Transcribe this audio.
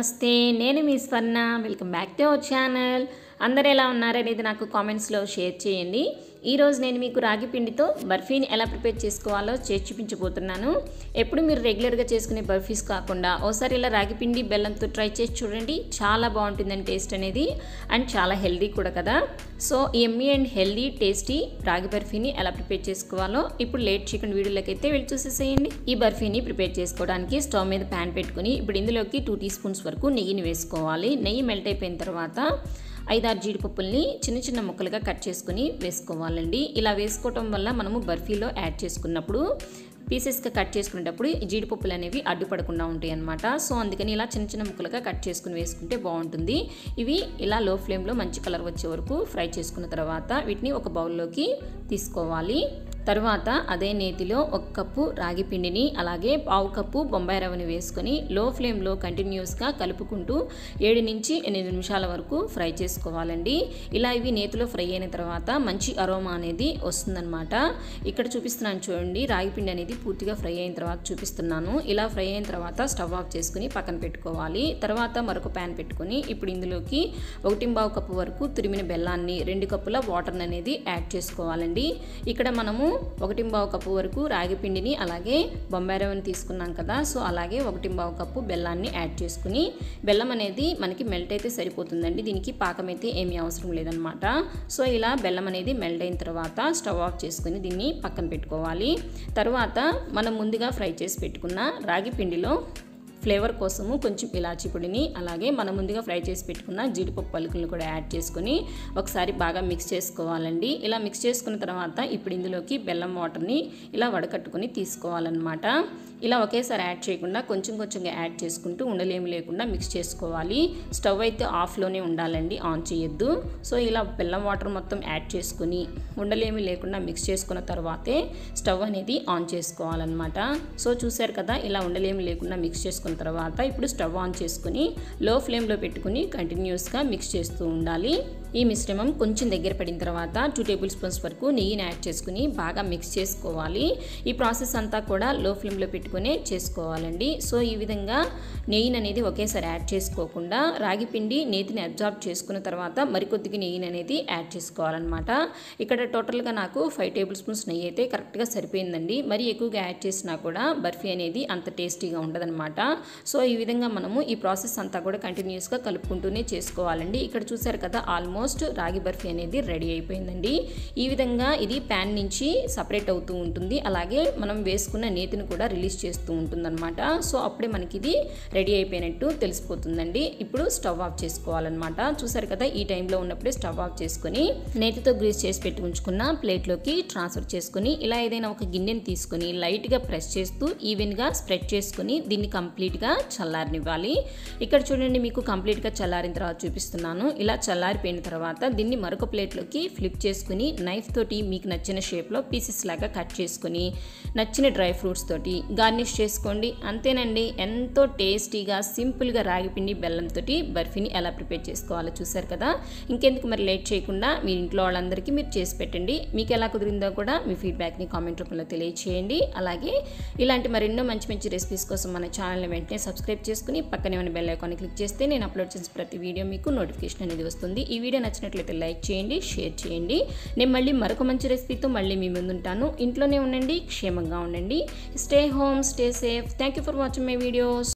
నమస్తే నేను మీ Swarna welcome back to our channel అందరు ఎలా ఉన్నారనేది నాకు కామెంట్స్లో షేర్ చేయండి ఈరోజు నేను మీకు రాగి పిండితో బర్ఫీని ఎలా ప్రిపేర్ చేసుకోవాలో చేసి చూపించబోతున్నాను ఎప్పుడు మీరు రెగ్యులర్గా చేసుకునే బర్ఫీస్ కాకుండా ఓసారి ఇలా రాగి పిండి బెల్లంతో ట్రై చేసి చూడండి చాలా బాగుంటుందండి టేస్ట్ అనేది అండ్ చాలా హెల్దీ కూడా కదా so yummy and healthy tasty ragi బర్ఫీని ఎలా ప్రిపేర్ చేసుకోవాలో ఇప్పుడు లేట్ చికెన్ వీడియోలోకి అయితే వెళ్ళి చూసేసేయండి ఈ బర్ఫీని ప్రిపేర్ చేసుకోవడానికి స్టవ్ మీద ప్యాన్ పెట్టుకుని ఇప్పుడు ఇందులోకి టూ టీ స్పూన్స్ వరకు నెయ్యిని వేసుకోవాలి నెయ్యి మెల్ట్ అయిపోయిన తర్వాత ఐదారు జీడిపప్పుల్ని చిన్న చిన్న ముక్కలుగా కట్ చేసుకుని వేసుకోవాలండి ఇలా వేసుకోవటం వల్ల మనము బర్ఫీలో యాడ్ చేసుకున్నప్పుడు పీసెస్గా కట్ చేసుకునేటప్పుడు ఈ జీడిపప్పులు అనేవి అడ్డుపడకుండా ఉంటాయి అనమాట సో అందుకని ఇలా చిన్న చిన్న ముక్కలుగా కట్ చేసుకుని వేసుకుంటే బాగుంటుంది ఇవి ఇలా లో ఫ్లేమ్లో మంచి కలర్ వచ్చే వరకు ఫ్రై చేసుకున్న తర్వాత వీటిని ఒక బౌల్లోకి తీసుకోవాలి తర్వాత అదే నేతిలో ఒక కప్పు రాగి పిండిని అలాగే పావు కప్పు బొంబాయి రవ్వని వేసుకొని లో ఫ్లేమ్లో కంటిన్యూస్గా కలుపుకుంటూ ఏడు నుంచి ఎనిమిది నిమిషాల వరకు ఫ్రై చేసుకోవాలండి ఇలా ఇవి నేతిలో ఫ్రై అయిన తర్వాత మంచి అరోమా అనేది వస్తుందన్నమాట ఇక్కడ చూపిస్తున్నాను చూడండి రాగి పిండి అనేది పూర్తిగా ఫ్రై అయిన తర్వాత చూపిస్తున్నాను ఇలా ఫ్రై అయిన తర్వాత స్టవ్ ఆఫ్ చేసుకుని పక్కన పెట్టుకోవాలి తర్వాత మరొక ప్యాన్ పెట్టుకొని ఇప్పుడు ఇందులోకి ఒకటి బావు కప్పు వరకు తురిమిన బెల్లాన్ని రెండు కప్పుల వాటర్ అనేది యాడ్ చేసుకోవాలండి ఇక్కడ మనము ఒకటి బావు కప్పు వరకు రాగి పిండిని అలాగే బొంబాయి రవ్వని తీసుకున్నాం కదా సో అలాగే ఒకటి బావు కప్పు బెల్లాన్ని యాడ్ చేసుకుని బెల్లం అనేది మనకి మెల్ట్ అయితే సరిపోతుందండి దీనికి పాకం అయితే ఏమీ అవసరం లేదనమాట సో ఇలా బెల్లం అనేది మెల్ట్ అయిన తర్వాత స్టవ్ ఆఫ్ చేసుకుని దీన్ని పక్కన పెట్టుకోవాలి తర్వాత మనం ముందుగా ఫ్రై చేసి పెట్టుకున్న రాగి పిండిలో ఫ్లేవర్ కోసము కొంచెం ఇలాచీ పొడిని అలాగే మనం ముందుగా ఫ్రై చేసి పెట్టుకున్న జీడిపప్పు పలుకులను కూడా యాడ్ చేసుకొని ఒకసారి బాగా మిక్స్ చేసుకోవాలండి ఇలా మిక్స్ చేసుకున్న తర్వాత ఇప్పుడు ఇందులోకి బెల్లం వాటర్ని ఇలా వడకట్టుకొని తీసుకోవాలన్నమాట ఇలా ఒకేసారి యాడ్ చేయకుండా కొంచెం కొంచెంగా యాడ్ చేసుకుంటూ ఉండలేమి లేకుండా మిక్స్ చేసుకోవాలి స్టవ్ అయితే ఆఫ్లోనే ఉండాలండి ఆన్ చేయొద్దు సో ఇలా బెల్లం వాటర్ మొత్తం యాడ్ చేసుకుని ఉండలేమి లేకుండా మిక్స్ చేసుకున్న తర్వాతే స్టవ్ అనేది ఆన్ చేసుకోవాలన్నమాట సో చూసారు కదా ఇలా ఉండలేమి లేకుండా మిక్స్ చేసుకున్న తర్వాత ఇప్పుడు స్టవ్ ఆన్ చేసుకుని లో ఫ్లేమ్లో పెట్టుకుని కంటిన్యూస్గా మిక్స్ చేస్తూ ఉండాలి ఈ మిశ్రమం కొంచెం దగ్గర పడిన తర్వాత టూ టేబుల్ స్పూన్స్ వరకు నెయ్యిని యాడ్ చేసుకుని బాగా మిక్స్ చేసుకోవాలి ఈ ప్రాసెస్ అంతా కూడా లో ఫ్లేమ్లో పెట్టుకునే చేసుకోవాలండి సో ఈ విధంగా నెయ్యిని అనేది ఒకేసారి యాడ్ చేసుకోకుండా రాగి పిండి నేతిని అబ్జార్బ్ చేసుకున్న తర్వాత మరికొద్దిగా నెయ్యిని అనేది యాడ్ చేసుకోవాలన్నమాట ఇక్కడ టోటల్గా నాకు ఫైవ్ టేబుల్ స్పూన్స్ నెయ్యి అయితే కరెక్ట్గా సరిపోయిందండి మరి ఎక్కువగా యాడ్ చేసినా కూడా బర్ఫీ అనేది అంత టేస్టీగా ఉండదన్నమాట సో ఈ విధంగా మనము ఈ ప్రాసెస్ అంతా కూడా కంటిన్యూస్గా కలుపుకుంటూనే చేసుకోవాలండి ఇక్కడ చూసారు కదా ఆల్మోస్ట్ రాగి బర్ఫీ అనేది రెడీ అయిపోయిందండి ఈ విధంగా ఇది ప్యాన్ నుంచి సపరేట్ అవుతూ ఉంటుంది అలాగే మనం వేసుకున్న నేతిని కూడా రిలీజ్ చేస్తూ ఉంటుందన్నమాట సో అప్పుడే మనకి ఇది రెడీ అయిపోయినట్టు తెలిసిపోతుందండి ఇప్పుడు స్టవ్ ఆఫ్ చేసుకోవాలన్నమాట చూసారు కదా ఈ టైంలో ఉన్నప్పుడే స్టవ్ ఆఫ్ చేసుకొని నేతితో గ్రీస్ చేసి పెట్టి ఉంచుకున్న ప్లేట్లోకి ట్రాన్స్ఫర్ చేసుకుని ఇలా ఏదైనా ఒక గిన్నెని తీసుకొని లైట్గా ప్రెస్ చేస్తూ ఈవెన్గా స్ప్రెడ్ చేసుకుని దీన్ని కంప్లీట్గా చల్లారనివ్వాలి ఇక్కడ చూడండి మీకు కంప్లీట్గా చల్లారిన తర్వాత చూపిస్తున్నాను ఇలా చల్లారిపోయిన తర్వాత దీన్ని మరొక ప్లేట్లోకి ఫ్లిప్ చేసుకుని నైఫ్ తోటి మీకు నచ్చిన షేప్లో పీసెస్ లాగా కట్ చేసుకుని నచ్చిన డ్రై ఫ్రూట్స్ తోటి గార్నిష్ చేసుకోండి అంతేనండి ఎంతో టేస్టీగా సింపుల్గా రాగిపిండి బెల్లంతో బర్ఫీని ఎలా ప్రిపేర్ చేసుకోవాలో చూసారు కదా ఇంకెందుకు మరి లేట్ చేయకుండా మీ ఇంట్లో వాళ్ళందరికీ మీరు చేసి పెట్టండి మీకు ఎలా కుదిరిందో కూడా మీ ఫీడ్బ్యాక్ని కామెంట్ రూపంలో తెలియచేయండి అలాగే ఇలాంటి మరెన్నో మంచి మంచి రెసిపీస్ కోసం మన ఛానల్ని వెంటనే సబ్స్క్రైబ్ చేసుకుని పక్కనే ఉన్న బెల్ ఐకాన్ని క్లిక్ చేస్తే నేను అప్లోడ్ చేసిన ప్రతి వీడియో మీకు నోటిఫికేషన్ అనేది వస్తుంది ఈ వీడియో నచ్చినట్లయితే లైక్ చేయండి షేర్ చేయండి నేను మళ్ళీ మరొక మంచి రెసిపీతో మళ్ళీ మీ ముందుంటాను ఇంట్లోనే ఉండండి క్షేమంగా ఉండండి stay home stay safe thank you for watching my videos